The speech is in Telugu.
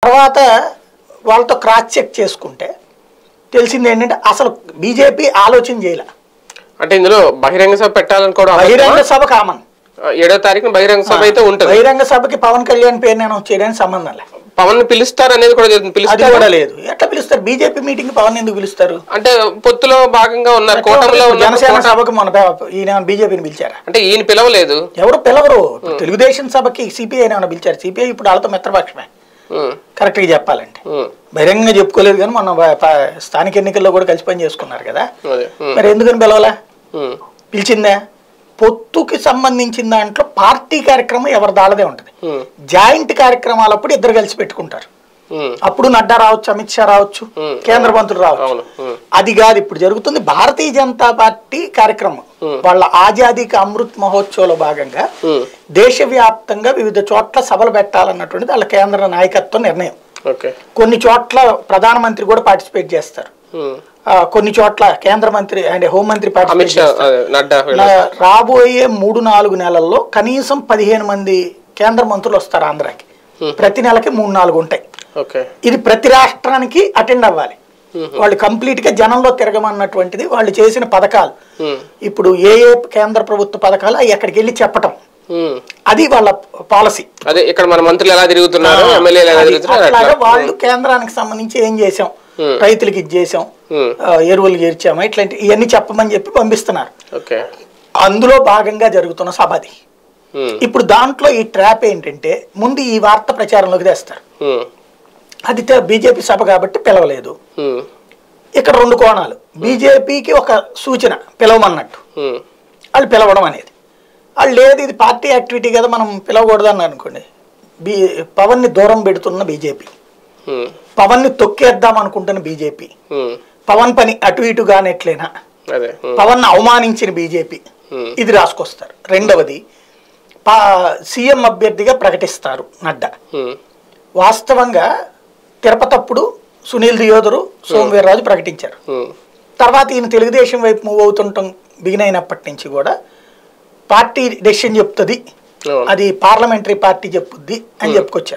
తర్వాత వాళ్ళతో క్రాస్ చెక్ చేసుకుంటే తెలిసింది ఏంటంటే అసలు బీజేపీ ఆలోచన చేయలే అంటే ఇందులో బహిరంగ సభ పెట్టాలనుకోవడం బహిరంగ అబద్ధమా? సభ కామన్ ఆ, ఏడో తారీఖున బహిరంగ సభ అయితే ఉంటుంది బహిరంగ సభకి పవన్ కళ్యాణ్ పేరు నేను చేయడానికి సంబంధం లేదు పవన్ పిలుస్తారు అనేది కూడా జరుగుతుంది. అది పిలుస్తారు కూడా లేదు ఎట్లా పిలుస్తారు బీజేపీ మీటింగ్ పవన్ ఎందుకు పిలుస్తారు అంటే పొత్తులో భాగంగా ఉన్నారు కూటమిలో ఉన్నారు జనసేన కూట- సభకు మన ప- ఈయన బీజేపీని పిలిచారా అంటే ఈయన పిలవలేదు ఎవరు పిలవరు ఇప్పుడు తెలుగుదేశం సభకి సిపిఐ ఏమైనా పిలిచారు సిపిఐ ఇప్పుడు వాళ్ళతో మిత్రపక్షమే ఉమ్, కరెక్ట్గా చెప్పాలంటే ఉమ్, బహిరంగంగా చెప్పుకోలేదు కానీ మొన్న ప- ప- స్థానిక ఎన్నికల్లో కూడా కలిసి పని చేసుకున్నారు కదా అదే ఉమ్, మరి ఎందుకని పిలవలే ఉమ్, పిలిచిందా పొత్తుకి సంబంధించిన దాంట్లో పార్టీ కార్యక్రమం ఎవరి దాళ్ళదే ఉంటుంది ఉమ్, జాయింట్ కార్యక్రమాలప్పుడు ఇద్దరు కలిసి పెట్టుకుంటారు ఉమ్, అప్పుడు నడ్డా రావచ్చు అమిత్ షా రావచ్చు Hmm. కేంద్ర మంత్రులు రావచ్చు అవును ఉమ్, అది కాదు ఇప్పుడు జరుగుతుంది భారతీయ జనతా పార్టీ కార్యక్రమం Hmm. వాళ్ళ ఆజాదీకి అమృత్ మహోత్సవ్లో భాగంగా ఉమ్, దేశవ్యాప్తంగా వివిధ చోట్ల సభలు పెట్టాలన్నటువంటిది వాళ్ళ కేంద్ర నాయకత్వం నిర్ణయం ఓకే కొన్ని చోట్ల ప్రధానమంత్రి కూడా పార్టిసిపేట్ చేస్తారు ఉమ్, ఆ, కొన్ని చోట్ల కేంద్ర మంత్రి అంటే హోంమంత్రి అమిత్ పార్టిసిపేట్ షా చేస్తారు అదే నడ్డా వీళ్ళు. నా- రాబోయే మూడు నాలుగు నెలల్లో కనీసం పదిహేను మంది కేంద్ర మంత్రులు వస్తారు ఆంధ్రాకి Hmm. ప్రతి నెలకి మూడు నాలుగు ఉంటాయి ఓకే ఇది ప్రతి రాష్ట్రానికి అటెండ్ అవ్వాలి వాళ్ళు కంప్లీట్ గా జనంలో తిరగమన్నటువంటిది వాళ్ళు చేసిన పథకాలు ఉమ్, ఇప్పుడు ఏ ఏ కేంద్ర ప్రభుత్వ పథకాలు అవి అక్కడికి వెళ్ళి చెప్పటం ఉమ్. అది వాళ్ళ పాలసీ అదే ఇక్కడ మన మంత్రులు ఎలా తిరుగుతున్నారు ఎమ్మెల్యేలు ఎలా తిరుగుతున్నారు అట్లాగే అట్లా వాళ్ళు కేంద్రానికి సంబంధించి ఏం చేసాం Hmm. రైతులకి ఇది చేసాం ఉమ్, ఆ, ఎరువులు చేర్చాము ఇట్లాంటి ఇవన్నీ చెప్పమని చెప్పి పంపిస్తున్నారు ఓకే అందులో భాగంగా జరుగుతున్న సభ అది ఉమ్, ఇప్పుడు దాంట్లో ఈ ట్రాప్ ఏంటంటే ముందు ఈ వార్త ప్రచారంలోకి తెస్తారు ఉమ్, అది తే- బీజేపీ సభ కాబట్టి పిలవలేదు ఉమ్, ఇక్కడ రెండు కోణాలు బీజేపీకి ఒక సూచన పిలవమన్నట్టు ఉమ్, వాళ్ళు పిలవడం అనేది వాళ్ళు లేదు ఇది పార్టీ యాక్టివిటీ కదా మనం పిలవకూడదు అని అనుకోండి బీ పవన్ని దూరం పెడుతున్న బీజేపీ ఉమ్, పవన్ని తొక్కేద్దాం అనుకుంటున్న బీజేపీ ఉమ్, పవన్ పని అటు ఇటు కానెట్లయినా అదే ఉమ్, పవన్ అవమానించిన బీజేపీ ఉమ్, ఇది రాసుకొస్తారు రెండవది పా సీఎం అభ్యర్థిగా ప్రకటిస్తారు నడ్డా ఉమ్, వాస్తవంగా తిరుపతప్పుడు సునీల్ దియోదరు సోమవీర్రాజు ప్రకటించారు ఉమ్, తర్వాత ఈయన తెలుగుదేశం వైపు మూవ్ అవుతుంటాం బిగిన్ అయినప్పటి నుంచి కూడా పార్టీ డెసిషన్ చెప్తుంది అవును. అది పార్లమెంటరీ పార్టీ చెప్పుద్ది అని చెప్పుకొచ్చారు